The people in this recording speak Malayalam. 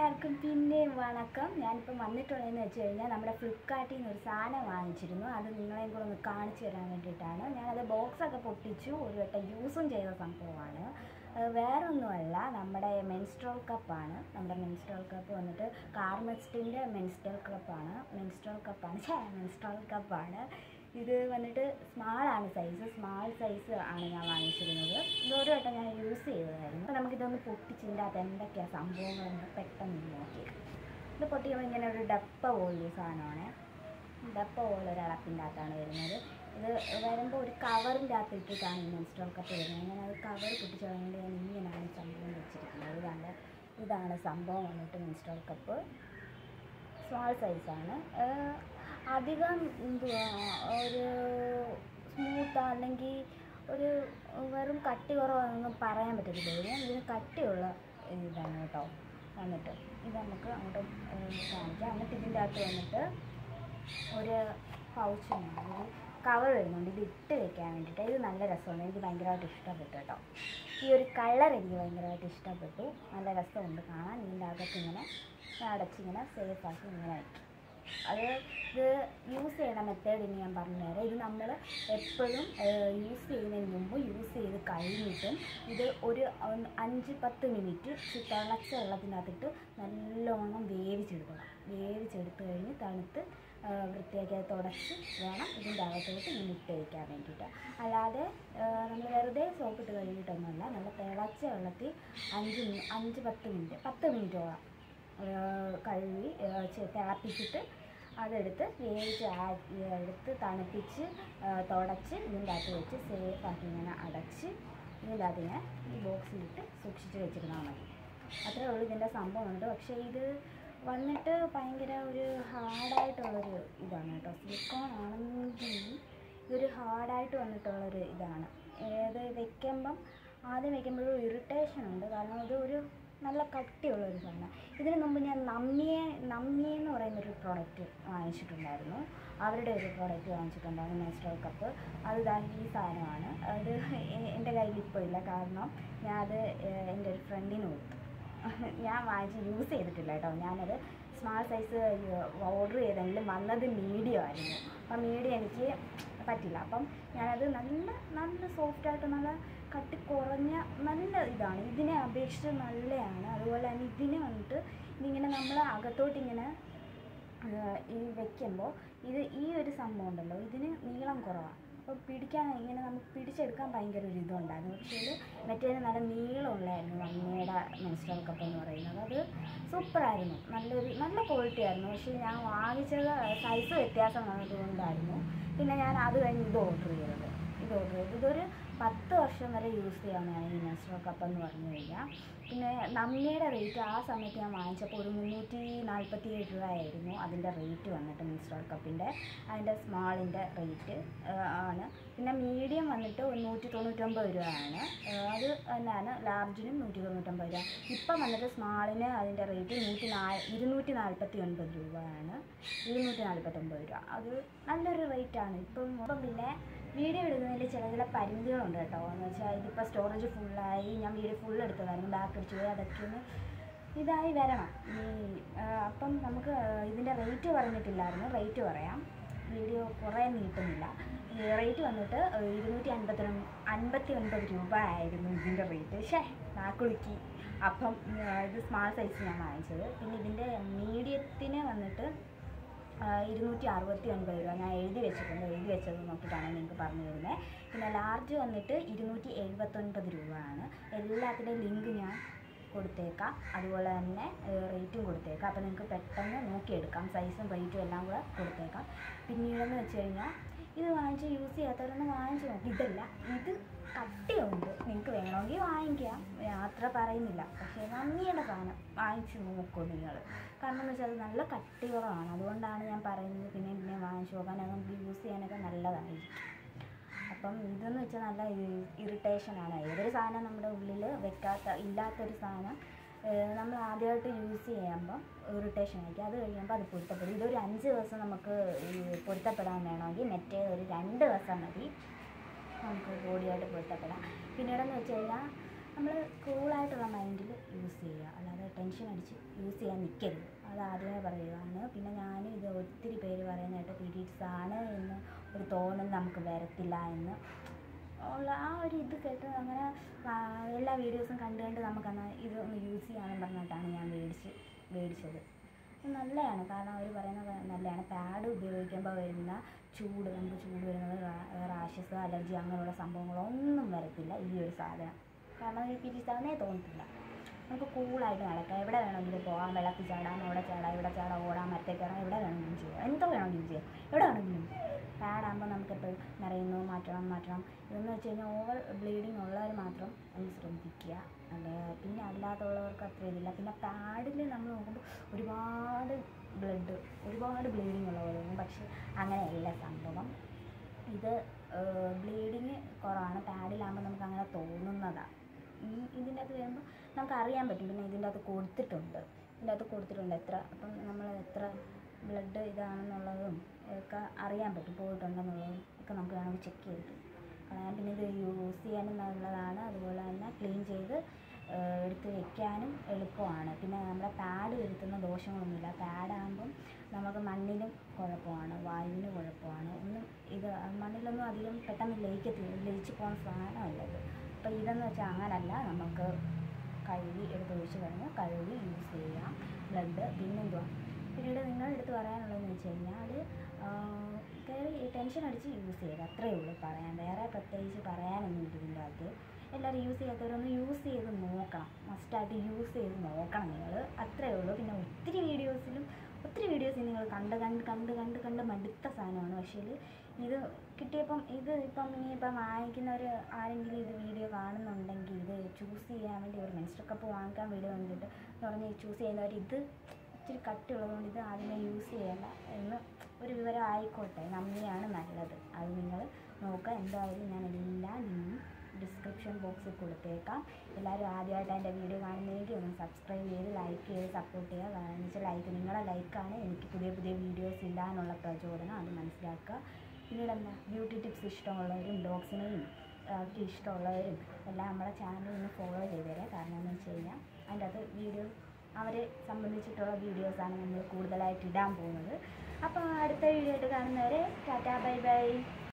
എല്ലാവർക്കും പിന്നെയും വണക്കം ഞാനിപ്പം വന്നിട്ടുള്ളതെന്ന് വെച്ച് കഴിഞ്ഞാൽ നമ്മുടെ ഫ്ലിപ്കാർട്ടിൽ നിന്ന് ഒരു സാധനം വാങ്ങിച്ചിരുന്നു അത് നിങ്ങളെയും കൂടെ ഒന്ന് കാണിച്ചു തരാൻ വേണ്ടിയിട്ടാണ് ഞാനത് ബോക്സൊക്കെ പൊട്ടിച്ചു ഒരു വട്ടം യൂസും ചെയ്ത സംഭവമാണ് അത് വേറൊന്നുമല്ല നമ്മുടെ മെൻസ്ട്രോൾ കപ്പാണ് നമ്മുടെ മെൻസ്ട്രോൾ കപ്പ് വന്നിട്ട് കാർമെക്സ്റ്റിൻ്റെ മെൻസ്ട്രോൾ കപ്പാണ് മെൻസ്ട്രോൾ കപ്പാണ് ഛേ മെൻസ്ട്രോൾ കപ്പാണ് ഇത് വന്നിട്ട് സ്മാളാണ് സൈസ് സ്മാൾ സൈസ് ആണ് ഞാൻ വാങ്ങിച്ചിരുന്നത് ഇത് ഒരു വട്ടം ഞാൻ യൂസ് ചെയ്തതായിരുന്നു അപ്പോൾ നമുക്കിതൊന്ന് പൊട്ടിച്ചിൻ്റെ അകത്ത് എന്തൊക്കെയാണ് സംഭവങ്ങളെന്ന് പെട്ടെന്ന് നോക്കി ഇത് പൊട്ടിക്കുമ്പോൾ ഇങ്ങനെ ഒരു ഡപ്പ പോലൊരു സാധനമാണ് ഡപ്പ പോലെ ഒരു അടപ്പിൻ്റെ അകത്താണ് വരുന്നത് ഇത് വരുമ്പോൾ ഒരു കവറിൻ്റെ അകത്ത് ഇട്ടിട്ടാണ് ഈ മെൻസ്ട്രോൾ കപ്പ് വരുന്നത് ഞാൻ അത് കവർ പൊട്ടിച്ച് കളഞ്ഞുകൊണ്ട് ഞാൻ ഇങ്ങനെയാണ് സംഭവം വെച്ചിരിക്കുന്നത് ഇതാണ് ഇതാണ് സംഭവം വന്നിട്ട് മെൻസ്ട്രോൾ കപ്പ് സ്മോൾ സൈസാണ് അധികം എന്തുവാ ഒരു സ്മൂത്ത് അല്ലെങ്കിൽ ഒരു വെറും കട്ടി കുറവൊന്നും പറയാൻ പറ്റത്തില്ല ഇതിന് ഇതിന് കട്ടിയുള്ള ഇതാണ് കേട്ടോ വന്നിട്ട് ഇത് നമുക്ക് അങ്ങോട്ട് ഏഹ് കാണിക്കാം എന്നിട്ട് ഇതിൻ്റെ അകത്ത് വന്നിട്ട് ഒരു പൗച്ചാണ് ഒരു കവർ വരുന്നുണ്ട് ഇത് ഇട്ട് വെക്കാൻ വേണ്ടിയിട്ട് ഇത് നല്ല രസമുണ്ട് എനിക്ക് ഭയങ്കരമായിട്ട് ഇഷ്ടപ്പെട്ടു കേട്ടോ ഈ ഒരു കളർ എനിക്ക് ഭയങ്കരമായിട്ട് ഇഷ്ടപ്പെട്ടു നല്ല രസമുണ്ട് കാണാൻ ഇതിൻ്റെ അകത്ത് ഇങ്ങനെ അടച്ചിങ്ങനെ സേഫാക്കി ഇങ്ങനെ വയ്ക്കും അത് ഇത് യൂസ് ചെയ്യണ മെത്തേഡ് ഇനി ഞാൻ പറഞ്ഞുതരാം ഇത് നമ്മൾ എപ്പോഴും യൂസ് ചെയ്യുന്നതിന് മുമ്പ് യൂസ് ചെയ്ത് കഴിഞ്ഞിട്ടും ഇത് ഒരു ഒന്ന് അഞ്ച് പത്ത് മിനിറ്റ് തിളച്ച വെള്ളത്തിനകത്തിട്ട് നല്ലോണം വേവിച്ചെടുക്കണം വേവിച്ചെടുത്ത് കഴിഞ്ഞ് തണുത്ത് ആ, വൃത്തിയാക്കി അത് തുടച്ച് വേണം ഇതിൻ്റെ അകത്തോട്ട് ഇങ്ങനെ ഇട്ട് വയ്ക്കാൻ വേണ്ടിയിട്ട് അല്ലാതെ നമ്മൾ വെറുതെ സോപ്പ് ഇട്ട് കഴിഞ്ഞിട്ടൊന്നുമല്ല നല്ല തിളച്ച വെള്ളത്തിൽ അഞ്ച് മി- അഞ്ച് പത്ത് മിനിറ്റ് പത്ത് മിനിറ്റോളം ഏഹ് കഴുകി ഏഹ് ചെ- തിളപ്പിച്ചിട്ട് അതെടുത്ത് വേവിച്ച് ആ- എടുത്ത് തണുപ്പിച്ച് ഏഹ് തുടച്ച് ഇതിൻ്റെ അകത്ത് വെച്ച് സേഫാക്കി ഇങ്ങനെ അടച്ച് ഇതിൻ്റെ അകത്ത് ഇങ്ങനെ ഈ ബോക്സിലിട്ട് സൂക്ഷിച്ച് വെച്ചിരുന്നാൽ മതി അത്രേ ഉള്ളൂ ഇതിൻ്റെ സംഭവം ഉണ്ട് പക്ഷേ ഇത് വന്നിട്ട് ഭയങ്കര ഒരു ഹാർഡായിട്ടുള്ളൊരു ഇതാണ് കേട്ടോ സിലിക്കോൺ ആണെങ്കിൽ ഇതൊരു ഹാർഡായിട്ട് വന്നിട്ടുള്ളൊരു ഇതാണ് ഏത് വെക്കുമ്പം ആദ്യം വെക്കുമ്പോഴും ഇറിറ്റേഷൻ ഉണ്ട് കാരണം ഇത് ഒരു നല്ല കട്ടിയുള്ള ഒരു സാധനം ഇതിന് മുമ്പ് ഞാൻ നമ്മിയെ നമ്മിയെ എന്ന് പറയുന്ന ഒരു പ്രോഡക്റ്റ് വാങ്ങിച്ചിട്ടുണ്ടായിരുന്നു അവരുടെ ഒരു പ്രോഡക്റ്റ് വാങ്ങിച്ചിട്ടുണ്ടായിരുന്നു മെൻസ്ട്രൽ കപ്പ് അത് ദാ ഈ സാധനമാണ് അത് എ- എൻ്റെ കയ്യിൽ ഇപ്പോൾ ഇല്ല കാരണം ഞാൻ അത് ഏഹ്, എൻ്റെ ഒരു ഫ്രണ്ടിന് കൊടുത്തു ഞാൻ വാങ്ങിച്ച് യൂസ് ചെയ്തിട്ടില്ല കേട്ടോ ഞാനത് സ്മാൾ സൈസ് ഓർഡർ ചെയ്തെങ്കിലും വന്നത് മീഡിയം ആയിരുന്നു അപ്പം മീഡിയം എനിക്ക് പറ്റില്ല അപ്പം ഞാനത് നല്ല നല്ല സോഫ്റ്റായിട്ട് നല്ല കട്ടി കുറഞ്ഞ നല്ല ഇതാണ് ഇതിനെ അപേക്ഷിച്ച് നല്ലതാണ് അതുപോലെ തന്നെ ഇതിന് വന്നിട്ട് ഇതിങ്ങനെ നമ്മൾ അകത്തോട്ട് ഇങ്ങനെ ആഹ് ഈ വെക്കുമ്പോൾ ഇത് ഈ ഒരു സംഭവം ഉണ്ടല്ലോ ഇതിന് നീളം കുറവാണ് അപ്പോൾ പിടിക്കാൻ ഇങ്ങനെ നമുക്ക് പിടിച്ചെടുക്കാൻ ഭയങ്കര ഒരു ഇതുണ്ടായിരുന്നു പക്ഷേ ഇത് മറ്റേത് നല്ല നീളമുള്ളായിരുന്നു മമ്മയുടെ മെൻസ്ട്രൽ കപ്പ് എന്ന് പറയുന്നത് അത് സൂപ്പറായിരുന്നു നല്ലൊരു നല്ല ക്വാളിറ്റി ആയിരുന്നു പക്ഷേ ഞാൻ വാങ്ങിച്ചത് സൈസ് വ്യത്യാസം വന്നതുകൊണ്ടായിരുന്നു പിന്നെ ഞാൻ അത് കഴിഞ്ഞ് ഇത് ഓർഡർ ചെയ്തത് ഇത് ഓർഡർ ചെയ്തത് ഇതൊരു പത്ത് വർഷം വരെ യൂസ് ചെയ്യാവുന്നതാണ് ഈ മെൻസ്ട്രൽ കപ്പ് എന്ന് പറഞ്ഞു കഴിഞ്ഞാൽ പിന്നെ നമ്മയുടെ റേറ്റ് ആ സമയത്ത് ഞാൻ വാങ്ങിച്ചപ്പോൾ ഒരു മുന്നൂറ്റി നാൽപ്പത്തി ഏഴ് രൂപയായിരുന്നു അതിൻ്റെ റേറ്റ് വന്നിട്ട് മെൻസ്ട്രൽ കപ്പിൻ്റെ അതിൻ്റെ സ്മാളിൻ്റെ റേറ്റ് ആണ് പിന്നെ മീഡിയം വന്നിട്ട് ഒരു നൂറ്റി തൊണ്ണൂറ്റൊമ്പത് രൂപയാണ് ആ, അത് തന്നെയാണ് ലാർജിനും നൂറ്റി തൊണ്ണൂറ്റൊമ്പത് രൂപ ഇപ്പം വന്നിട്ട് സ്മാളിന് അതിൻ്റെ റേറ്റ് നൂറ്റി നാ ഇരുന്നൂറ്റി നാൽപ്പത്തി ഒൻപത് രൂപയാണ് ഇരുന്നൂറ്റി നാൽപ്പത്തൊമ്പത് രൂപ അത് നല്ലൊരു റേറ്റാണ് ഇപ്പം ഇപ്പം പിന്നെ വീഡിയോ എടുക്കുന്നതിൽ ചില ചില പരിമിതികളുണ്ട് കേട്ടോ എന്ന് വെച്ചാൽ ഇതിപ്പോൾ സ്റ്റോറേജ് ഫുള്ളായി ഞാൻ വീഡിയോ ഫുൾ എടുത്തതായിരുന്നു ബാക്ക് അടിച്ചു പോയി അതൊക്കെ ഒന്ന് ഇതായി വരണം ഈ ആ, അപ്പം നമുക്ക് ഇതിൻ്റെ റേറ്റ് പറഞ്ഞിട്ടില്ലായിരുന്നു റേറ്റ് പറയാം വീഡിയോ കുറേ നീട്ടുന്നില്ല റേറ്റ് വന്നിട്ട് ഇരുന്നൂറ്റി അൻപത്തി അൻപത്തി ഒൻപത് രൂപ ആയിരുന്നു ഇതിൻ്റെ റേറ്റ് ഷേ നാക്കുളുക്കി അപ്പം ആ, ഇത് സ്മാൾ സൈസ് ഞാൻ വാങ്ങിച്ചത് പിന്നെ ഇതിൻ്റെ മീഡിയത്തിന് വന്നിട്ട് ഇരുന്നൂറ്റി അറുപത്തി ഒൻപത് രൂപ ഞാൻ എഴുതി വെച്ചിട്ടുണ്ട് എഴുതി വെച്ചത് നോക്കിയിട്ടാണ് നിങ്ങൾക്ക് പറഞ്ഞു തരുന്നത് പിന്നെ ലാർജ് വന്നിട്ട് ഇരുന്നൂറ്റി എഴുപത്തൊൻപത് രൂപയാണ് എല്ലാത്തിൻ്റെയും ലിങ്ക് ഞാൻ കൊടുത്തേക്കാം അതുപോലെ തന്നെ റേറ്റും കൊടുത്തേക്കാം അപ്പോൾ നിങ്ങൾക്ക് പെട്ടെന്ന് നോക്കിയെടുക്കാം സൈസും റേറ്റും എല്ലാം കൂടെ കൊടുത്തേക്കാം പിന്നീടെന്ന് വെച്ച് കഴിഞ്ഞാൽ ഇത് വാങ്ങിച്ച് യൂസ് ചെയ്യാത്തവരൊന്ന് വാങ്ങിച്ച് നോക്കി ഇതല്ല ഇത് കട്ടിയുണ്ട് നിങ്ങൾക്ക് വേണമെങ്കിൽ വാങ്ങിക്കാം യാത്ര പറയുന്നില്ല പക്ഷേ നന്ദിയുടെ സാധനം വാങ്ങിച്ച് നോക്കൂ നിങ്ങൾ കാരണം എന്ന് വെച്ചാൽ അത് നല്ല കട്ടി കുറവാണ് അതുകൊണ്ടാണ് ഞാൻ പറയുന്നത് പിന്നെ പിന്നെ വാങ്ങിച്ച് നോക്കാൻ അത് നമുക്ക് യൂസ് ചെയ്യാനൊക്കെ നല്ലതായിരിക്കും അപ്പം ഇതെന്ന് വെച്ചാൽ നല്ല ഇറിറ്റേഷനാണ് ഏതൊരു സാധനം നമ്മുടെ ഉള്ളിൽ വെക്കാത്ത ഇല്ലാത്തൊരു സാധനം ഏഹ് നമ്മൾ ആദ്യമായിട്ട് യൂസ് ചെയ്യുമ്പം ഇറിറ്റേഷൻ ആയിരിക്കും അത് കഴിയുമ്പോൾ അത് പൊരുത്തപ്പെടും ഇതൊരു അഞ്ച് ദിവസം നമുക്ക് ഈ പൊരുത്തപ്പെടാൻ വേണമെങ്കിൽ മറ്റേ ഒരു രണ്ട് ദിവസം മതി നമുക്ക് ബോഡിയായിട്ട് പൊരുത്തപ്പെടാം പിന്നീടെന്ന് വെച്ച് കഴിഞ്ഞാൽ നമ്മൾ കൂളായിട്ടുള്ള മൈൻഡിൽ യൂസ് ചെയ്യുക അല്ലാതെ ടെൻഷൻ ടെൻഷൻ അടിച്ച് യൂസ് ചെയ്യാൻ നിൽക്കരുത് അത് ആദ്യമേ പറയുകയാണ് പിന്നെ ഞാനും ഇത് ഒത്തിരി പേര് പറയുന്നതായിട്ട് പീരീഡ്സ് ആണ് എന്ന് ഒരു തോന്നൽ നമുക്ക് വരത്തില്ല എന്ന് ഉള്ള ആ ഒരു ഇത് കേട്ട് അങ്ങനെ ആ, എല്ലാ വീഡിയോസും കണ്ട് കണ്ട് നമുക്കന്ന് ഇത് ഒന്ന് യൂസ് ചെയ്യാമെന്ന് പറഞ്ഞിട്ടാണ് ഞാൻ മേടിച്ച് മേടിച്ചത് നല്ലതാണ് കാരണം അവർ പറയുന്നത് നല്ലതാണ് പാഡ് ഉപയോഗിക്കുമ്പോൾ വരുന്ന ചൂട് നമുക്ക് ചൂട് വരുന്നത് റാഷസ് അലർജി അങ്ങനെയുള്ള സംഭവങ്ങളൊന്നും വരത്തില്ല ഈ ഒരു സാധനം കാരണം ഈ പീരീഡ്സ് ആണെന്നേ തോന്നത്തില്ല നമുക്ക് കൂളായിട്ട് നടക്കാം എവിടെ വേണമെങ്കിലും പോകാം വെള്ളത്തിൽ ചാടാം അവിടെ ചാടാം ഇവിടെ ചാടാം ഓടാം മരത്തെ കയറാം എവിടെ വേണമെങ്കിലും ചെയ്യാം എന്തോ വേണമെങ്കിലും ചെയ്യാം എവിടെ വേണമെങ്കിലും പാഡാകുമ്പോൾ നമുക്ക് എപ്പോഴും നിറയുന്നു മാറ്റണം മാറ്റണം ഇതെന്ന് വെച്ച് കഴിഞ്ഞാൽ ഓവർ ബ്ലീഡിങ് ഉള്ളവർ മാത്രം ഒന്ന് ശ്രദ്ധിക്കുക അല്ലെ പിന്നെ അല്ലാത്തുള്ളവർക്ക് അത്ര ഇതില്ല പിന്നെ പാഡിൽ നമ്മൾ നോക്കുമ്പോൾ ഒരുപാട് ബ്ലഡ് ഒരുപാട് ബ്ലീഡിങ് ഉള്ള പോലെ തോന്നും പക്ഷേ അങ്ങനെയല്ല സംഭവം ഇത് ബ്ലീഡിങ് കുറവാണ് പാഡിലാകുമ്പോൾ നമുക്ക് അങ്ങനെ തോന്നുന്നതാണ് ഇതിൻ്റെ അകത്ത് വരുമ്പോൾ നമുക്ക് അറിയാൻ പറ്റും പിന്നെ ഇതിൻ്റെ അകത്ത് കൊടുത്തിട്ടുണ്ട് ഇതിൻ്റെ അകത്ത് കൊടുത്തിട്ടുണ്ട് എത്ര അപ്പം നമ്മൾ എത്ര ബ്ലഡ് ഇതാണെന്നുള്ളതും ഒക്കെ അറിയാൻ പറ്റും പോയിട്ടുണ്ടെന്നുള്ളതും ഒക്കെ നമുക്ക് വേണമെങ്കിൽ ചെക്ക് ചെയ്തിട്ട് കളയാം പിന്നെ ഇത് യൂസ് ചെയ്യാനും നല്ലതാണ് അതുപോലെ തന്നെ ക്ലീൻ ചെയ്ത് ഏഹ്, എടുത്ത് വെക്കാനും എളുപ്പമാണ് പിന്നെ നമ്മുടെ പാഡ് വരുത്തുന്ന ദോഷങ്ങളൊന്നുമില്ല പാഡാകുമ്പം നമുക്ക് മണ്ണിനും കുഴപ്പമാണ് വായുവിന് കുഴപ്പമാണ് ഒന്നും ഇത് മണ്ണിലൊന്നും അധികം പെട്ടെന്ന് ലയിക്കത്തില്ല ലയിച്ച് പോകുന്ന സാധനമല്ല ഇത് അപ്പോൾ ഇതെന്ന് വെച്ചാൽ അങ്ങനല്ല നമുക്ക് കഴുകി എടുത്ത് ഒഴിച്ച് കഴിഞ്ഞ് കഴുകി യൂസ് ചെയ്യാം ബ്ലഡ് പിന്നെന്തുവാ പിന്നീട് നിങ്ങൾ എടുത്ത് പറയാനുള്ളതെന്ന് വെച്ച് കഴിഞ്ഞാൽ കയറി ടെൻഷൻ അടിച്ച് യൂസ് ചെയ്യുക അത്രയേ ഉള്ളൂ പറയാൻ വേറെ പ്രത്യേകിച്ച് പറയാനൊന്നുമില്ല ഇതിൻ്റെ അകത്ത് എല്ലാവരും യൂസ് ചെയ്യാത്തവരൊന്ന് യൂസ് ചെയ്ത് നോക്കണം മസ്റ്റായിട്ട് യൂസ് ചെയ്ത് നോക്കണം നിങ്ങൾ അത്രയേ ഉള്ളൂ പിന്നെ ഒത്തിരി വീഡിയോസിലും ഒത്തിരി വീഡിയോസ് നിങ്ങൾ കണ്ട് കണ്ട് കണ്ട് കണ്ട് കണ്ട് മടുത്ത സാധനമാണ് പക്ഷേ ഇത് കിട്ടിയപ്പം ഇത് ഇപ്പം ഇനിയിപ്പം വാങ്ങിക്കുന്നവർ ആരെങ്കിലും ഇത് വീഡിയോ കാണുന്നുണ്ടെങ്കിൽ ഇത് ചൂസ് ചെയ്യാൻ വേണ്ടി ഒരു മെൻസ്റ്റർ കപ്പ് വാങ്ങിക്കാൻ വീഡിയോ കണ്ടിട്ട് എന്ന് പറഞ്ഞ് ചൂസ് ചെയ്യുന്നവർ ഇത് ഇച്ചിരി കട്ടിയുള്ളതുകൊണ്ട് ഇത് ആദ്യമേ യൂസ് ചെയ്യേണ്ട എന്ന് ഒരു വിവരം ആയിക്കോട്ടെ നമ്മയാണ് നല്ലത് അത് നിങ്ങൾ നോക്കുക എന്തായാലും ഞാൻ എല്ലാ ലിങ്കും ഡിസ്ക്രിപ്ഷൻ ബോക്സിൽ കൊടുത്തേക്കാം എല്ലാവരും ആദ്യമായിട്ട് എൻ്റെ വീഡിയോ കാണുന്നതെങ്കിൽ ഒന്ന് സബ്സ്ക്രൈബ് ചെയ്ത് ലൈക്ക് ചെയ്ത് സപ്പോർട്ട് ചെയ്യുക കാരണം എന്ന് വെച്ചാൽ ലൈക്ക് നിങ്ങളുടെ ലൈക്കാണ് എനിക്ക് പുതിയ പുതിയ വീഡിയോസ് ഇടാനുള്ള പ്രചോദനം അത് മനസ്സിലാക്കുക പിന്നീട് എന്താ ബ്യൂട്ടി ടിപ്സ് ഇഷ്ടമുള്ളവരും ഡോഗ്സിനെയും അവർക്ക് ഇഷ്ടമുള്ളവരും എല്ലാം നമ്മുടെ ചാനൽ ഒന്ന് ഫോളോ ചെയ്തേരെ കാരണം എന്ന് വെച്ച് കഴിഞ്ഞാൽ അതിൻ്റെ അകത്ത് വീഡിയോ അവരെ സംബന്ധിച്ചിട്ടുള്ള വീഡിയോസാണ് നമ്മൾ കൂടുതലായിട്ട് ഇടാൻ പോകുന്നത് അപ്പോൾ അടുത്ത വീഡിയോ ആയിട്ട് കാണുന്നവരെ ടാറ്റാ ബൈ ബൈ